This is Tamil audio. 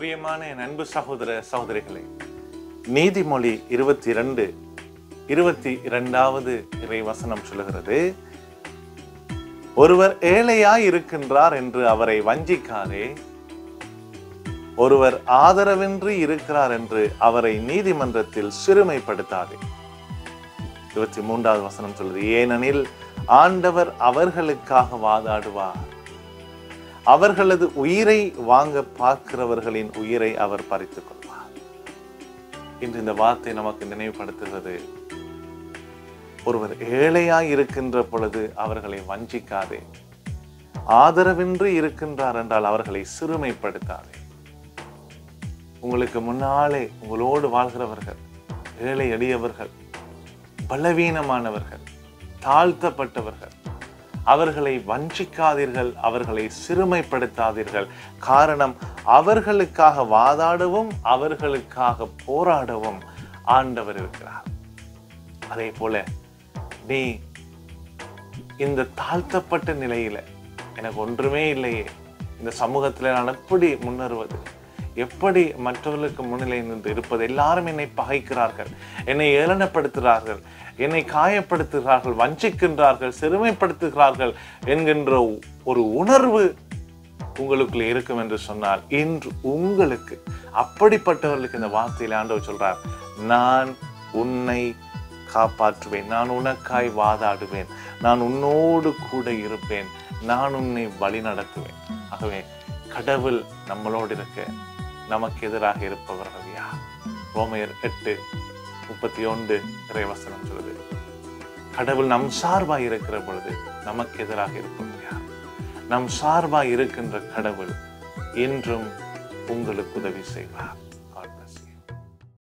பிரியமான என் அன்பு சகோதர சகோதரிகளே நீதிமொழி இருபத்தி இரண்டு இருபத்தி இரண்டாவது இறை வசனம் சொல்லுகிறது ஒருவர் ஏழையாய் இருக்கின்றார் என்று அவரை வஞ்சிக்காதே ஒருவர் ஆதரவின்றி இருக்கிறார் என்று அவரை நீதிமன்றத்தில் சிறுமைப்படுத்தாதே இருபத்தி மூன்றாவது வசனம் சொல்லுது ஏனெனில் ஆண்டவர் அவர்களுக்காக வாதாடுவார் அவர்களது உயிரை வாங்க பார்க்கிறவர்களின் உயிரை அவர் பறித்துக் கொள்வார் இன்று இந்த வார்த்தை நமக்கு நினைவுபடுத்துகிறது ஒருவர் ஏழையாய் இருக்கின்ற பொழுது அவர்களை வஞ்சிக்காதே ஆதரவின்றி இருக்கின்றார் என்றால் அவர்களை சிறுமைப்படுத்தாதே உங்களுக்கு முன்னாலே உங்களோடு வாழ்கிறவர்கள் ஏழை எளியவர்கள் பலவீனமானவர்கள் தாழ்த்தப்பட்டவர்கள் அவர்களை வஞ்சிக்காதீர்கள் அவர்களை சிறுமைப்படுத்தாதீர்கள் காரணம் அவர்களுக்காக வாதாடவும் அவர்களுக்காக போராடவும் ஆண்டவர் இருக்கிறார் அதே போல நீ இந்த தாழ்த்தப்பட்ட நிலையில எனக்கு ஒன்றுமே இல்லையே இந்த சமூகத்துல நான் எப்படி முன்னேறுவது எப்படி மற்றவர்களுக்கு முன்னிலை நின்று இருப்பது எல்லாரும் என்னை பகைக்கிறார்கள் என்னை ஏளனப்படுத்துகிறார்கள் என்னை காயப்படுத்துகிறார்கள் வஞ்சிக்கின்றார்கள் சிறுமைப்படுத்துகிறார்கள் என்கின்ற ஒரு உணர்வு உங்களுக்குள்ள இருக்கும் என்று சொன்னால் இன்று உங்களுக்கு அப்படிப்பட்டவர்களுக்கு இந்த வார்த்தையில் ஆண்டவர் சொல்றார் நான் உன்னை காப்பாற்றுவேன் நான் உனக்காய் வாதாடுவேன் நான் உன்னோடு கூட இருப்பேன் நான் உன்னை வழி நடத்துவேன் ஆகவே கடவுள் நம்மளோடு இருக்க நமக்கு எதிராக இருப்பவர்கள் யார் ரோமையர் எட்டு முப்பத்தி ஒன்று இறைவசனம் சொல்லுது கடவுள் நம் சார்பாய் இருக்கிற பொழுது நமக்கு எதிராக இருப்பவர் யார் நம் சார்பாய் இருக்கின்ற கடவுள் என்றும் உங்களுக்கு உதவி செய்வார் God bless you.